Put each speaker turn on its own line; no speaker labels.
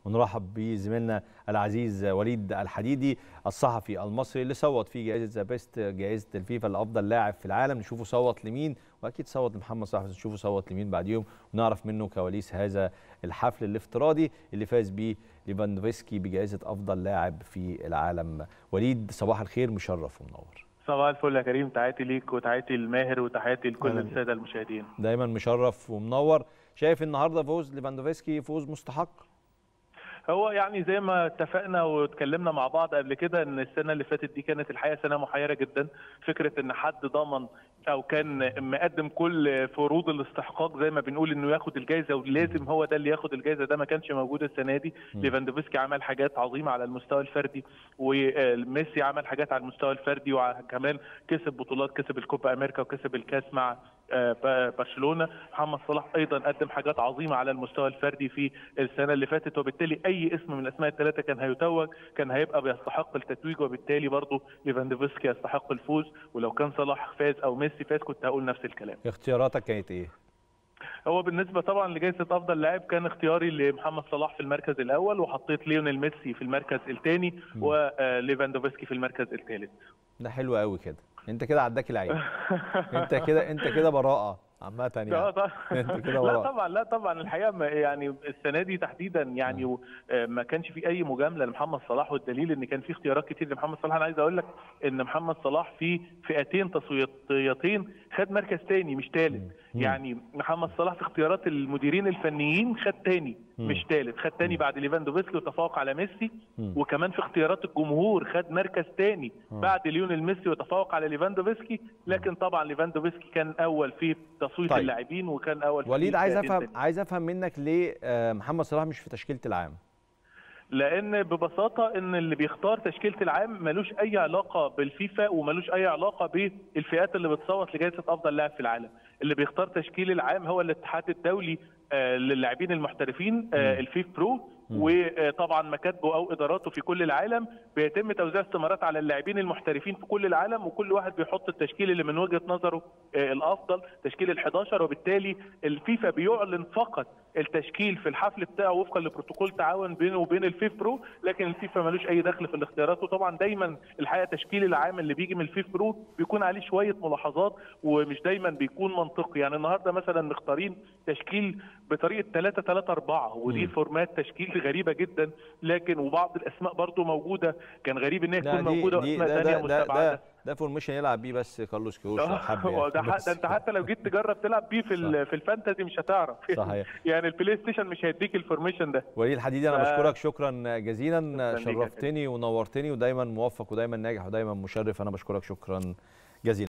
ونرحب بزميلنا العزيز وليد الحديدي الصحفي المصري اللي صوت في جائزه ذا بيست جائزه الفيفا لافضل لاعب في العالم نشوفه صوت لمين واكيد صوت لمحمد صلاح بس نشوفه صوت لمين بعديهم ونعرف منه كواليس هذا الحفل الافتراضي اللي فاز بيه ليفاندوفسكي بجائزه افضل لاعب في العالم وليد صباح الخير مشرف ومنور
صباح الفل يا كريم تحياتي ليك وتحياتي لماهر وتحياتي لكل
أهلا بك.
الساده المشاهدين
دايما مشرف ومنور شايف النهارده فوز ليفاندوفسكي فوز مستحق
هو يعني زي ما اتفقنا واتكلمنا مع بعض قبل كده ان السنه اللي فاتت دي كانت الحقيقه سنه محيره جدا فكره ان حد ضمن او كان مقدم كل فروض الاستحقاق زي ما بنقول انه ياخد الجائزه ولازم هو ده اللي ياخد الجائزه ده ما كانش موجود السنه دي ليفاندوفسكي عمل حاجات عظيمه على المستوى الفردي وميسي عمل حاجات على المستوى الفردي وكمان كسب بطولات كسب الكوبا امريكا وكسب الكاس مع آه، برشلونه محمد صلاح ايضا قدم حاجات عظيمه على المستوى الفردي في السنه اللي فاتت وبالتالي اي اسم من الاسماء الثلاثه كان هيتوج كان هيبقى بيستحق التتويج وبالتالي برضه ليفاندوفسكي يستحق الفوز ولو كان صلاح فاز او ميسي فاز كنت هقول نفس الكلام
اختياراتك كانت ايه
هو بالنسبه طبعا لجائزه افضل لاعب كان اختياري لمحمد صلاح في المركز الاول وحطيت ليونيل ميسي في المركز الثاني وليفاندوفسكي في المركز الثالث
ده حلو قوي كده انت كده عداك العين انت كده انت كده براءه عامه
اه
يعني
طبعا
انت كده
لا
براءه
طبعا لا طبعا الحقيقه ما- يعني السنه دي تحديدا يعني و- آه، ما كانش في اي مجامله لمحمد صلاح والدليل ان كان في اختيارات كتير لمحمد صلاح انا عايز اقول لك ان محمد صلاح في فئتين تصويتيتين خد مركز تاني مش ثالث يعني محمد صلاح في اختيارات المديرين الفنيين خد تاني مش ثالث خد تاني بعد ليفاندوفسكي وتفوق على ميسي وكمان في اختيارات الجمهور خد مركز تاني بعد ليونيل ميسي وتفوق على ليفاندوفسكي لكن طبعا ليفاندوفسكي كان اول في تصويت
طيب.
اللاعبين وكان اول في
وليد عايز
فئتين
افهم
تاني.
عايز افهم منك ليه آه، محمد صلاح مش في تشكيله العام
لان ببساطه ان اللي بيختار تشكيله العام ملوش اي علاقه بالفيفا وملوش اي علاقه بالفئات اللي بتصوت لجائزه افضل لاعب في العالم اللي بيختار تشكيل العام هو الاتحاد الدولي آه، للاعبين المحترفين آه، الفيف برو وطبعا مكاتبه او اداراته في كل العالم بيتم توزيع استمارات على اللاعبين المحترفين في كل العالم وكل واحد بيحط التشكيل اللي من وجهه نظره آه، الافضل تشكيل ال 11 وبالتالي الفيفا بيعلن فقط التشكيل في الحفل بتاعه وفقا لبروتوكول تعاون بينه وبين الفيف برو لكن الفيفا ملوش اي دخل في الاختيارات وطبعا دايما الحقيقه تشكيل العام اللي بيجي من الفيف برو بيكون عليه شويه ملاحظات ومش دايما بيكون منطقي يعني النهارده مثلا مختارين تشكيل بطريقه 3 3 4 ودي فورمات تشكيل غريبه جدا لكن وبعض الاسماء برضو موجوده كان غريب ان هي
لا
تكون
دي
موجوده
دي
واسماء
ده
ثانيه
ده ده
مستبعده
ده, ده فورميشن يلعب بيه بس كارلوس كيروش لو حب
هو
يعني.
ده, ح-
بس-
ده انت حتى لو جيت تجرب تلعب بيه في ال- في الفانتزي مش هتعرف
صحيح.
يعني البلاي ستيشن مش هيديك الفورميشن ده
وليد الحديدي انا
ف-
بشكرك شكرا جزيلا
شكراً ليك يا
شرفتني ونورتني ودايما موفق ودايما ناجح ودايما مشرف انا بشكرك شكرا جزيلا